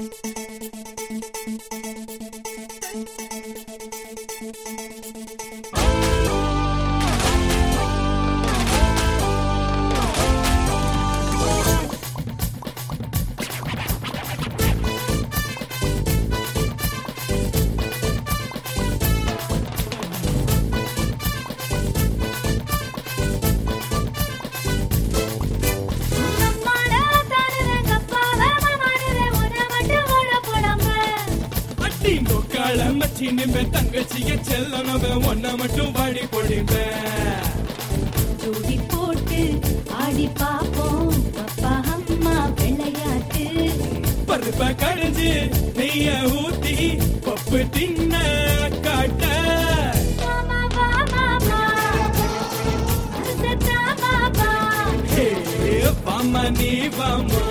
அடி நோக்கால மச்சி நிம்ப தங்கச்சிய செல்லனவன் ஒன்ன மட்டும் வாடி பொடிப்பேன் ஜோடி போட்டு ஆடி பாப்போம் அப்பா அம்மா விளையாட்டு பருப்ப கழிஞ்சு நெய்ய ஊத்தி பப்பு தின்ன காட்ட மாமா வா மாமா அசத்தா மாமா ஹே வாமா நீ வாமா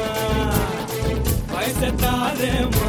வயசத்தாரமா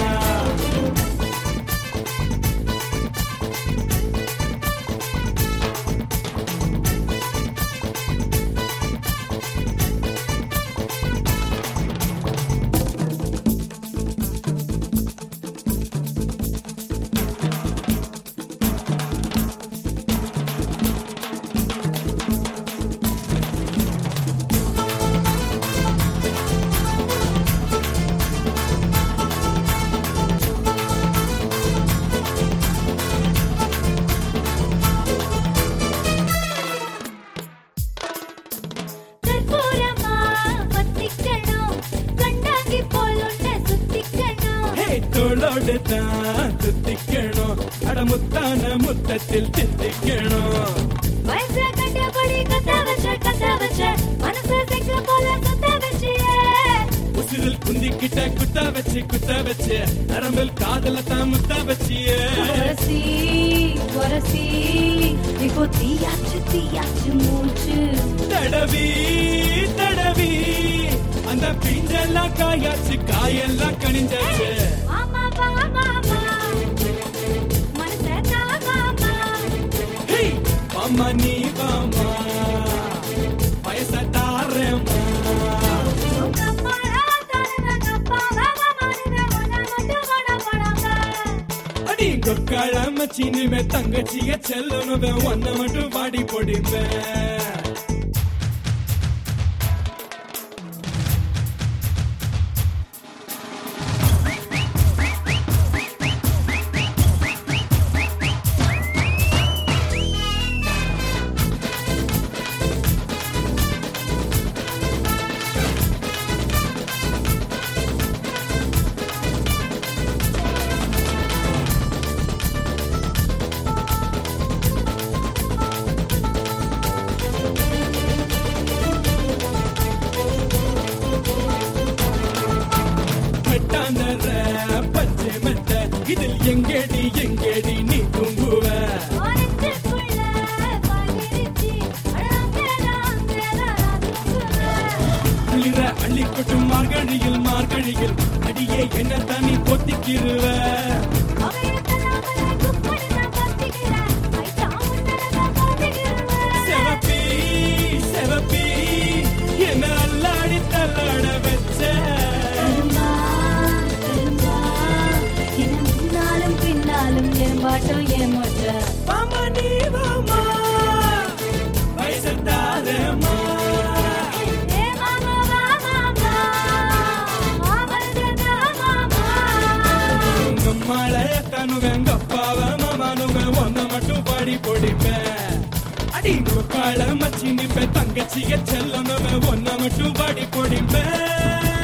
கற்பூரமா பத்திக்கணும் கண்டாங்கி போல் உன்னை சுத்திக்கணும் ஹே தோளோடு தான் சுத்திக்கணும் அடமுத்தான முத்தத்தில் தித்திக்கணும் வயச கண்டபடி கத்த வச்ச கத்த வச்ச மனசு செக்க போல சுத்த வச்சியே உசிரில் குந்திக்கிட்ட குத்த வச்சு குத்த வச்சு நரம்பில் காதல தான் முத்த வச்சியே வரசி வரசி இப்போ தீயாச்சு தீயாச்சு மூச்சு தடவி தடவி அந்த பிஞ்செல்லாம் காயாச்சு காயெல்லாம் கணிஞ்சாச்சு மாமா வா மாமா மனச தா மாமா ஹே வாமா நீ வாமா வயசத்தாரமா உங்க அம்மாடா தானுங்க அப்பா வாமா மானுங்க ஒன்னா மட்டும் வட போடாங்க அடி கொக்கால மச்சினுமே தங்கச்சிய செல்லணும் ஒன்ன மட்டும் வாடி பொடிப்பேன் மெட்டாந்தர பச்சை மெத்த இதில் எங்கேடி எங்கேடி நீ தூங்குவ ஆனந்தக்குள்ள பாயிரிச்சி அடங்கறாங்கறா குளிர அள்ளி கொட்டும் மார்கழியில் மார்கழியில் அடியே என்ன தனி பொத்திக்கிருவ அவயத்தனாமல குப்படி நான் பத்திக்கிறேன் ஐயா உன்னல போத்திக்கிறேன் செவப்பி செவப்பி என்ன அல்லாடி தள்ளாட வச்ச கரும்பா கரும்பா என முன்னாலும் பின்னாலும் என் பாட்டம் என் மொட்ட வாமா நீ வாமா வயசத்தாரமா ஏ மாமா வா மாமா ஆவல்தா மாமா உங்க மழைய தனுவங்க அப்பாவ மாமானுங்க ஒன்ன மட்டும் பாடி பொடிப்பேன் அடி கால மச்சி நிப்ப தங்கச்சிய செல்லனவ ஒன்ன மட்டும் பாடி பொடிப்பேன்